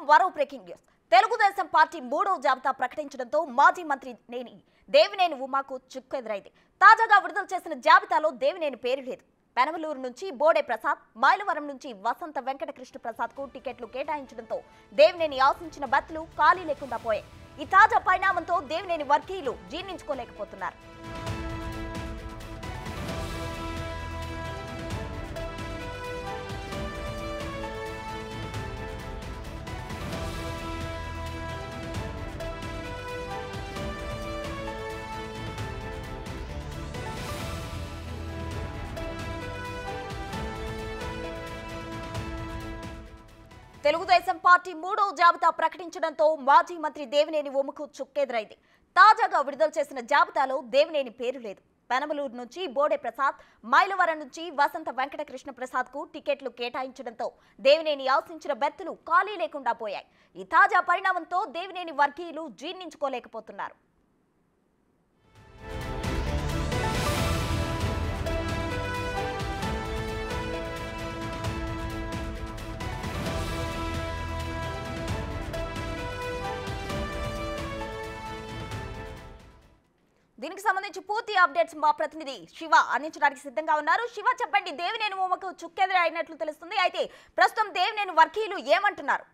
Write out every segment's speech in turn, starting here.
మరో breaking news Telugu Desam party మూడో జాబితా ప్రకటించడంతో మాజీ మంత్రి నేని దేవినేని ఉమాకు చుక్కెదురైంది తాజాగా విడుదల చేసిన జాబితాలో దేవినేని పేరు లేదు పెనమలూరు నుంచి బోడే ప్రసాద్ మైలవరం నుంచి వసంత వెంకట కృష్ణ ప్రసాద్ కు టికెట్లు కేటాయించడంతో దేవినేని ఆశించిన బత్తులు ఖాళీ లేకుండా పోయాయి ఈ తాజా పరిణామంతో దేవినేని వర్గీయులు జీర్ణించుకోలేకపోతున్నారు తెలుగుదేశం పార్టీ మూడో జాబితా ప్రకటించడంతో మాజీ మంత్రి దేవినేని ఉమకు చుక్కెదురైంది తాజాగా విడుదల చేసిన జాబితాలో దేవినేని పేరు లేదు పెనమలూరు నుంచి బోడే ప్రసాద్ మైలవరం నుంచి వసంత వెంకట కృష్ణ ప్రసాద్ కు టికెట్లు కేటాయించడంతో దేవినేని ఆశించిన బెర్తులు ఖాళీ లేకుండా పోయాయి ఈ తాజా పరిణామంతో దేవినేని వర్గీయులు జీర్ణించుకోలేకపోతున్నారు దీనికి సంబంధించి పూర్తి అప్డేట్స్ మా ప్రతినిధి శివ అందించడానికి సిద్ధంగా ఉన్నారు శివ చెప్పండి దేవినేని ఉమకు చుక్కెదురు అయినట్లు తెలుస్తుంది అయితే ప్రస్తుతం దేవినేని వర్గీయులు ఏమంటున్నారు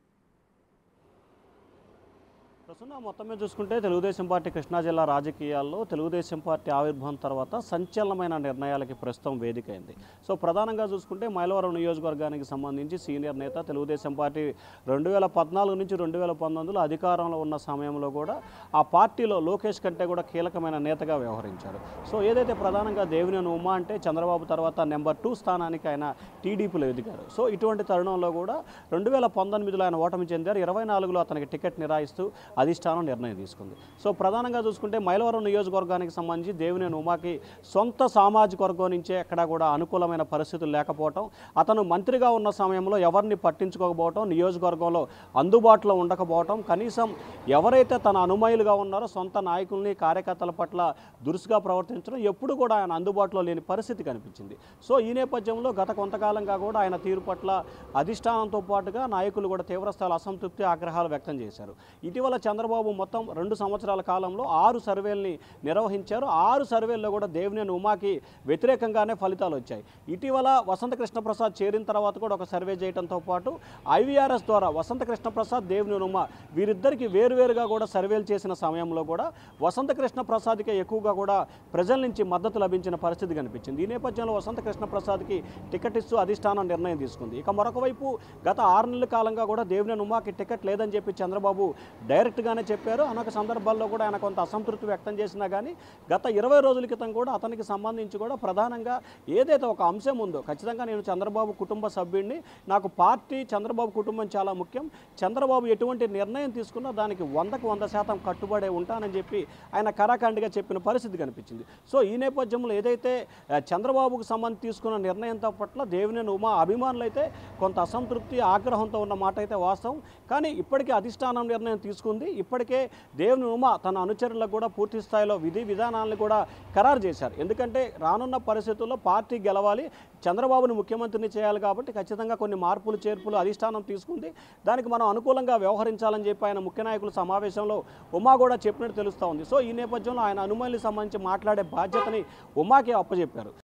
ప్రస్తుతం మొత్తం మీద చూసుకుంటే తెలుగుదేశం పార్టీ కృష్ణా జిల్లా రాజకీయాల్లో తెలుగుదేశం పార్టీ ఆవిర్భావం తర్వాత సంచలనమైన నిర్ణయాలకి ప్రస్తుతం వేదికైంది సో ప్రధానంగా చూసుకుంటే మైలవరం నియోజకవర్గానికి సంబంధించి సీనియర్ నేత తెలుగుదేశం పార్టీ రెండు వేల పద్నాలుగు నుంచి రెండు వేల పంతొమ్మిదిలో అధికారంలో ఉన్న సమయంలో కూడా ఆ పార్టీలో లోకేష్ కంటే కూడా కీలకమైన నేతగా వ్యవహరించారు సో ఏదైతే ప్రధానంగా దేవినేని ఉమా అంటే చంద్రబాబు తర్వాత నెంబర్ టూ స్థానానికి ఆయన టీడీపీలో ఎదిగారు సో ఇటువంటి తరుణంలో కూడా రెండు వేల పంతొమ్మిదిలో ఆయన ఓటమి చెందారు ఇరవై నాలుగులో అతనికి టికెట్ నిరాయిస్తూ అధిష్టానం నిర్ణయం తీసుకుంది సో ప్రధానంగా చూసుకుంటే మైలవరం నియోజకవర్గానికి సంబంధించి దేవినేని ఉమాకి సొంత సామాజిక వర్గం నుంచే ఎక్కడా కూడా అనుకూలమైన పరిస్థితులు లేకపోవటం అతను మంత్రిగా ఉన్న సమయంలో ఎవరిని పట్టించుకోకపోవటం నియోజకవర్గంలో అందుబాటులో ఉండకపోవటం కనీసం ఎవరైతే తన అనుమయులుగా ఉన్నారో సొంత నాయకుల్ని కార్యకర్తల పట్ల దురుసుగా ప్రవర్తించడం ఎప్పుడు కూడా ఆయన అందుబాటులో లేని పరిస్థితి కనిపించింది సో ఈ నేపథ్యంలో గత కొంతకాలంగా కూడా ఆయన తీరు పట్ల అధిష్టానంతో పాటుగా నాయకులు కూడా తీవ్రస్థాయి అసంతృప్తి ఆగ్రహాలు వ్యక్తం చేశారు ఇటీవల చంద్రబాబు మొత్తం రెండు సంవత్సరాల కాలంలో ఆరు సర్వేల్ని నిర్వహించారు ఆరు సర్వేల్లో కూడా దేవినేని ఉమాకి వ్యతిరేకంగానే ఫలితాలు వచ్చాయి ఇటీవల వసంత కృష్ణప్రసాద్ చేరిన తర్వాత కూడా ఒక సర్వే చేయడంతో పాటు ఐవీఆర్ఎస్ ద్వారా వసంత కృష్ణప్రసాద్ దేవినేని ఉమా వీరిద్దరికి వేరువేరుగా కూడా సర్వేలు చేసిన సమయంలో కూడా వసంత కృష్ణ ప్రసాద్కే ఎక్కువగా కూడా ప్రజల నుంచి మద్దతు లభించిన పరిస్థితి కనిపించింది ఈ నేపథ్యంలో వసంత కృష్ణ ప్రసాద్కి టికెట్ ఇస్తూ అధిష్టానం నిర్ణయం తీసుకుంది ఇక మరొక వైపు గత ఆరు నెలల కాలంగా కూడా దేవినేని ఉమాకి టికెట్ లేదని చెప్పి చంద్రబాబు డైరెక్ట్గానే చెప్పారు అనేక సందర్భాల్లో కూడా ఆయన కొంత అసంతృప్తి వ్యక్తం చేసినా కానీ గత ఇరవై రోజుల క్రితం కూడా అతనికి సంబంధించి కూడా ప్రధానంగా ఏదైతే ఒక అంశం ఉందో ఖచ్చితంగా నేను చంద్రబాబు కుటుంబ సభ్యుడిని నాకు పార్టీ చంద్రబాబు కుటుంబం చాలా ముఖ్యం చంద్రబాబు ఎటువంటి నిర్ణయం తీసుకున్నా దానికి వందకు వంద శాతం కట్టుబడే ఉంటానని చెప్పి ఆయన కరాఖండిగా చెప్పిన పరిస్థితి కనిపించింది సో ఈ నేపథ్యంలో ఏదైతే ఆ, చంద్రబాబుకు సంబంధించి తీసుకున్న నిర్ణయంతో పట్ల దేవినేని ఉమా అభిమానులు అయితే కొంత అసంతృప్తి ఆగ్రహంతో ఉన్న మాట అయితే వాస్తవం కానీ ఇప్పటికే అధిష్టానం నిర్ణయం తీసుకుంది ఇప్పటికే దేవుని ఉమా తన అనుచరులకు కూడా పూర్తి స్థాయిలో విధి విధానాలను కూడా ఖరారు చేశారు ఎందుకంటే రానున్న పరిస్థితుల్లో పార్టీ గెలవాలి చంద్రబాబును ముఖ్యమంత్రిని చేయాలి కాబట్టి ఖచ్చితంగా కొన్ని మార్పులు చేర్పులు అధిష్టానం తీసుకుంది దానికి మనం అనుకూలంగా వ్యవహరించాలని చెప్పి ఆయన ముఖ్య నాయకుల సమావేశంలో ఉమా కూడా చెప్పినట్టు తెలుస్తూ ఉంది సో ఈ నేపథ్యంలో ఆయన అనుమతులకు సంబంధించి మాట్లాడే బాధ్యతని ఉమాకే అప్పచెప్పారు